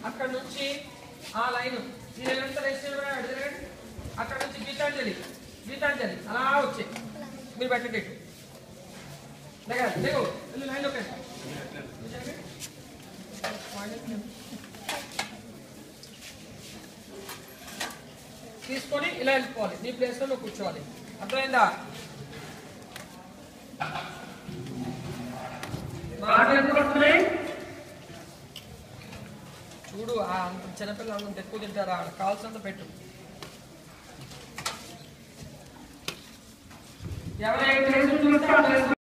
అక్కడ నుంచి ఆ లైన్ ఈ లైన్ అంతా రేస్ అడిగారండి అక్కడ నుంచి గీతాంజలి గీతాంజలి అలా వచ్చే మీరు పెట్టండి ఇటు. లేకండి లేవు వెళ్ళి లైన్ లోకి తీసుకొని ఇలా వెళ్ళిపోవాలి నీ ప్లేస్ లో నువ్వు కూర్చోవాలి అర్థమైందా మాటలు ఎందుకు వస్తున్నాయి? చూడు ఆ అంత చిన్నపిల్లలు అంత ఎక్కువ తింటారా కావాల్సినంత పెట్టు ఎవరైతే చూస్తే